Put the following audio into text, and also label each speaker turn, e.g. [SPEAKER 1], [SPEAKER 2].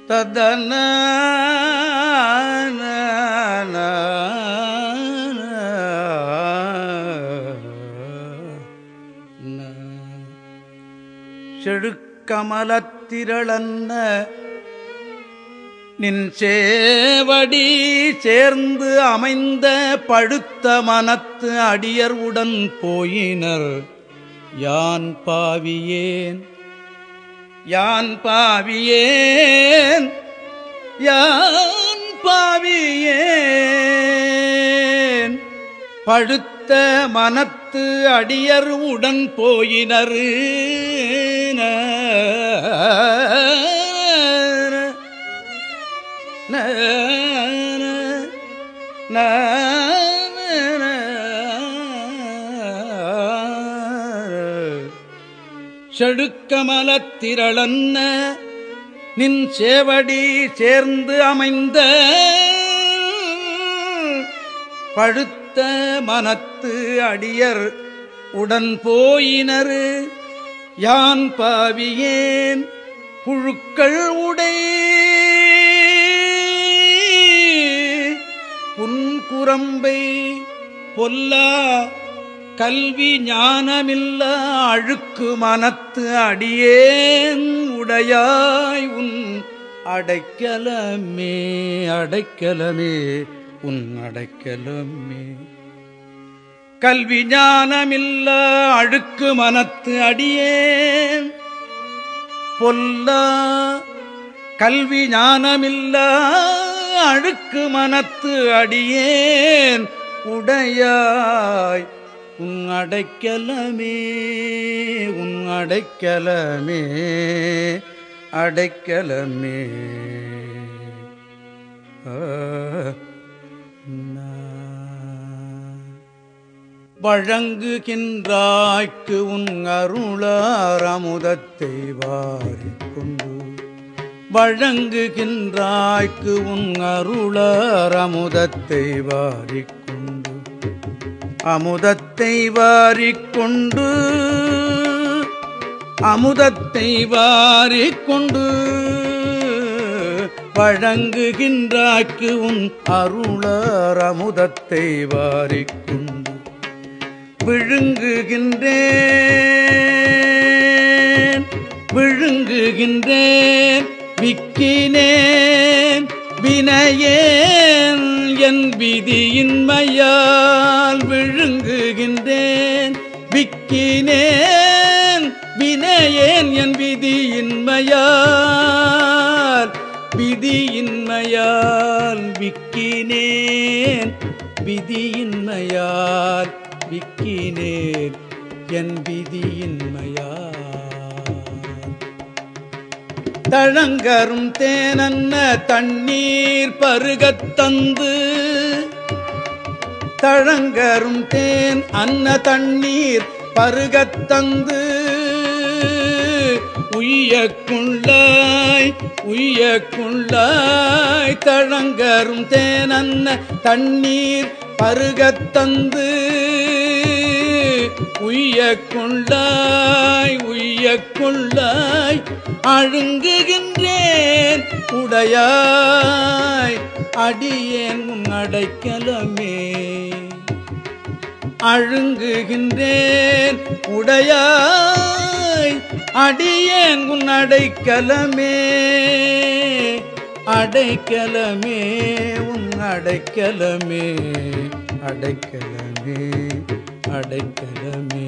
[SPEAKER 1] ததன செழுக்கமலத்திரளன்ன நின் சேவடி சேர்ந்து அமைந்த பழுத்த மனத்து அடியர் உடன் போயினர் யான் பாவியேன் யான் பாவியேன் யான் பாவியேன் பழுத்த மனத்து அடியர் உடன் போயினர் செடுக்கமலத்திரளன்ன நின் சேவடி சேர்ந்து அமைந்த பழுத்த மனத்து அடியர் உடன் போயினர் யான் பாவியேன் புழுக்கள் உடை புன்குரம்பை பொல்லா கல்வி ஞானமில்ல அழுக்கு மனத்து அடியேன் உடையாய் உன் அடைக்கலமே அடைக்கலமே உன் அடைக்கலமே கல்வி ஞானமில்ல அழுக்கு மனத்து அடியேன் பொல்லா கல்வி ஞானமில்ல அழுக்கு மனத்து அடியேன் உடையாய் உன் அடைக்கலமே உன் அடைக்கலமே அடைக்கலமே ஆ, நா. வழங்குகின்றாய்க்கு உன் அருளார் அமுதத்தை வாரிக்கொண்டு வழங்குகின்றாய்க்கு உன் அருளார் அமுதத்தை வாரிக்கொண்டு அமுதத்தை வாரிக்கொண்டு அமுதத்தை வாரிக்கொண்டு வழங்குகின்றாய்க்கு உன் அருளார் அமுதத்தை வாரிக்கொண்டு விழுங்குகின்றேன் விழுங்குகின்றேன் விக்கினேன் வினையேன் என் விதியின்மையால் விழுங்குகின்றேன் விக்கினேன் வினையேன் என் விதியின்மையால் விதியின்மையால் விக்கினேன் விதியின்மையால் விக்கினேன் என் விதியின்மையால் தழங்கரும் தேனன்ன தண்ணீர் பருகத் தந்து தழங்கரும் தேன் அன்ன தண்ணீர் பருகத் தந்து உய்யக்குள்ளாய் உய்யக்குள்ளாய் தழங்கரும் தேனன்ன தண்ணீர் பருகத் தந்து உய்யக்குள்ளாய் உய்யக்குள்ளாய் அழுங்குகின்றேன் உடையாய் அடியேன் உன் அடைக்கலமே அழுங்குகின்றேன் உடையாய் அடியேன் உன் அடைக்கலமே அடைக்கலமே உன் அடைக்கலமே அடைக்கலமே அடைக்கலமே